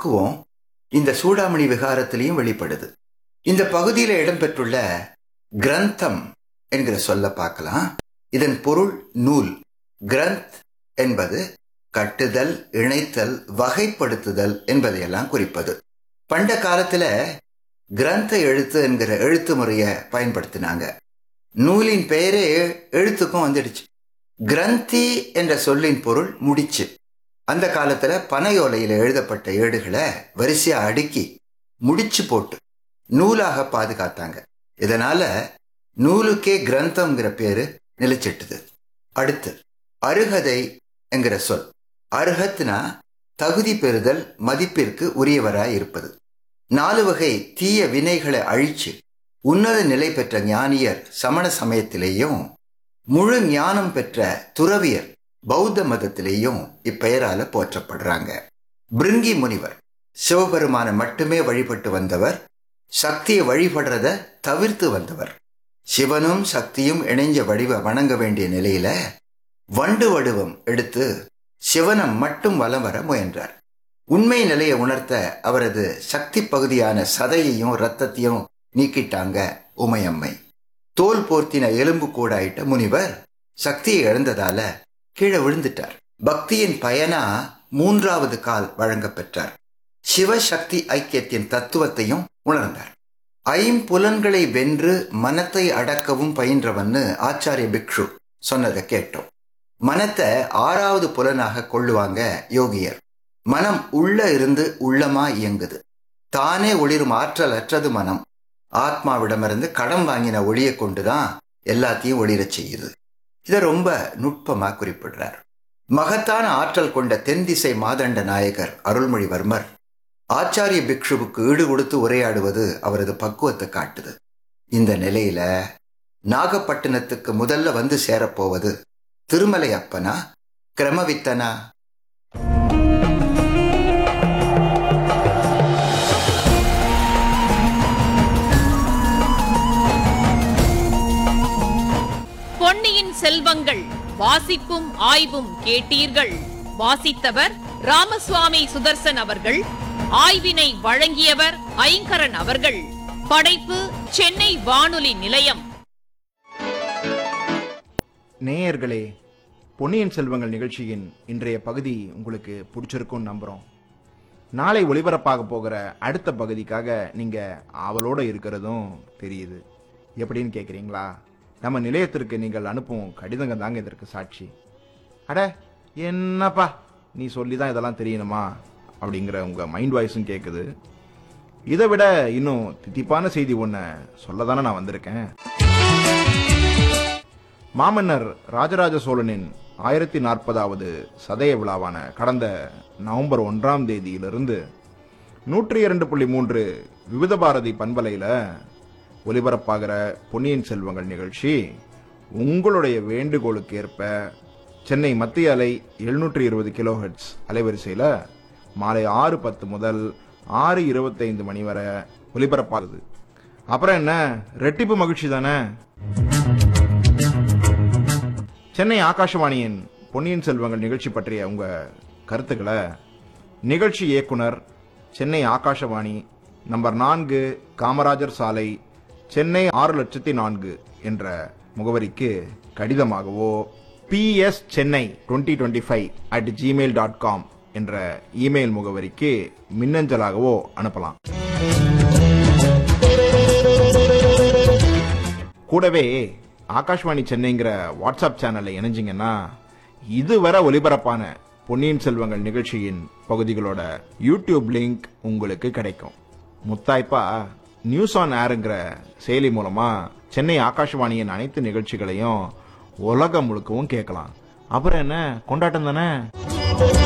பக்குவம் இந்த சூடாமணி விகாரத்திலையும் வெளிப்படுது இந்த பகுதியில் இடம்பெற்றுள்ள கிரந்தம் என்கிற சொல்ல பார்க்கலாம் இதன் பொருள் நூல் கிரந்த் என்பது கட்டுதல் இணைத்தல் வகைப்படுத்துதல் என்பதையெல்லாம் குறிப்பது பண்ட காலத்துல கிரந்த எழுத்து என்கிற எழுத்து முறையை பயன்படுத்தினாங்க நூலின் பெயரே எழுத்துக்கும் வந்துடுச்சு கிரந்தி என்ற சொல்லின் பொருள் முடிச்சு அந்த காலத்துல பனையோலையில எழுதப்பட்ட ஏடுகளை வரிசையா அடுக்கி முடிச்சு போட்டு நூலாக பாதுகாத்தாங்க இதனால நூலுக்கே கிரந்தம்ங்கிற பேரு நிலைச்சிட்டுது அடுத்து அருகதை என்கிற சொல் அருகத்னா தகுதி பெறுதல் மதிப்பிற்கு உரியவராய் இருப்பது நாலு வகை தீய வினைகளை அழிச்சு உன்னத நிலை பெற்ற ஞானியர் சமண சமயத்திலேயும் முழு ஞானம் பெற்ற துறவியர் பௌத்த மதத்திலேயும் இப்பெயரால போற்றப்படுறாங்க பிருங்கி முனிவர் சிவபெருமான மட்டுமே வழிபட்டு வந்தவர் சக்தியை வழிபடுறத தவிர்த்து வந்தவர் சிவனும் சக்தியும் இணைஞ்ச வடிவ வணங்க வேண்டிய நிலையில வண்டு வடிவம் எடுத்து சிவனை மட்டும் வலம் வர முயன்றார் உண்மை நிலையை உணர்த்த அவரது சக்தி பகுதியான சதையையும் ரத்தத்தையும் நீக்கிட்டாங்க உமையம்மை தோல் போர்த்தின எலும்பு கூடாயிட்ட முனிவர் சக்தியை இழந்ததால கீழே விழுந்துட்டார் பக்தியின் பயனா மூன்றாவது கால் வழங்க பெற்றார் சிவசக்தி ஐக்கியத்தின் தத்துவத்தையும் உணர்ந்தார் ஐம்புலன்களை வென்று மனத்தை அடக்கவும் பயின்றவன்னு ஆச்சாரிய பிக்ஷு சொன்னதை கேட்டோம் மனத்தை ஆறாவது புலனாக கொள்ளுவாங்க யோகியர் மனம் உள்ள இருந்து உள்ளமா இயங்குது தானே ஒளிரும் ஆற்றல் அற்றது மனம் ஆத்மாவிடமிருந்து கடன் வாங்கின ஒளியை கொண்டுதான் எல்லாத்தையும் ஒளிரச் செய்யுது இதை ரொம்ப நுட்பமா குறிப்பிடுறார் மகத்தான ஆற்றல் கொண்ட தென் திசை மாதண்ட நாயகர் அருள்மொழிவர்மர் ஆச்சாரிய பிக்ஷுவுக்கு ஈடு கொடுத்து உரையாடுவது அவரது பக்குவத்தை காட்டுது இந்த நிலையில நாகப்பட்டினத்துக்கு முதல்ல வந்து சேரப்போவது திருமலை அப்பனா கிரமவித்தனா பொன்னியின் செல்வங்கள் வாசிப்பும் ஆய்வும் கேட்டீர்கள் வாசித்தவர் ராமசுவாமி சுதர்சன் அவர்கள் ஆய்வினை வழங்கியவர் ஐங்கரன் அவர்கள் படைப்பு சென்னை வானொலி நிலையம் நேயர்களே பொன்னியின் செல்வங்கள் நிகழ்ச்சியின் இன்றைய பகுதி உங்களுக்கு பிடிச்சிருக்கும்னு நம்புகிறோம் நாளை ஒளிபரப்பாக போகிற அடுத்த பகுதிக்காக நீங்கள் ஆவலோட இருக்கிறதும் தெரியுது எப்படின்னு கேட்குறீங்களா நம்ம நிலையத்திற்கு நீங்கள் அனுப்பும் கடிதங்க தாங்க இதற்கு சாட்சி அட என்னப்பா நீ சொல்லி தான் இதெல்லாம் தெரியணுமா அப்படிங்கிற உங்கள் மைண்ட் வாய்ஸும் கேட்குது இதை விட இன்னும் தித்திப்பான செய்தி ஒன்று சொல்ல தானே நான் வந்திருக்கேன் மாமன்னர் ராஜராஜ சோழனின் ஆயிரத்தி நாற்பதாவது சதய விழாவான கடந்த நவம்பர் ஒன்றாம் தேதியிலிருந்து நூற்றி இரண்டு புள்ளி மூன்று விவித பாரதி பண்பலையில் ஒலிபரப்பாகிற பொன்னியின் செல்வங்கள் நிகழ்ச்சி உங்களுடைய வேண்டுகோளுக்கு ஏற்ப சென்னை மத்திய அலை எழுநூற்றி இருபது கிலோஹெட்ஸ் அலைவரிசையில் மாலை ஆறு பத்து முதல் ஆறு இருபத்தைந்து மணி வரை ஒலிபரப்பாகுது அப்புறம் என்ன ரெட்டிப்பு மகிழ்ச்சி தானே சென்னை ஆகாஷவாணியின் பொன்னியின் செல்வங்கள் நிகழ்ச்சி பற்றிய உங்க கருத்துக்களை நிகழ்ச்சி இயக்குனர் சென்னை ஆகாஷவாணி நம்பர் நான்கு காமராஜர் சாலை சென்னை ஆறு லட்சத்தி நான்கு என்ற முகவரிக்கு கடிதமாகவோ PS Chennai twenty twenty five at gmail dot com என்ற இமெயில் முகவரிக்கு மின்னஞ்சலாகவோ அனுப்பலாம் கூடவே ஆகாஷ்வாணி சென்னைங்கிற வாட்ஸ்அப் சேனல்ல இணைஞ்சிங்கன்னா இதுவரை ஒலிபரப்பான பொன்னியின் செல்வங்கள் நிகழ்ச்சியின் பகுதிகளோட யூடியூப் லிங்க் உங்களுக்கு கிடைக்கும் முத்தாய்ப்பா நியூஸ் ஆன் ஏருங்கிற செயலி மூலமா சென்னை ஆகாஷ்வாணியின் அனைத்து நிகழ்ச்சிகளையும் உலகம் முழுக்கவும் கேட்கலாம் அப்புறம் என்ன கொண்டாட்டம் தானே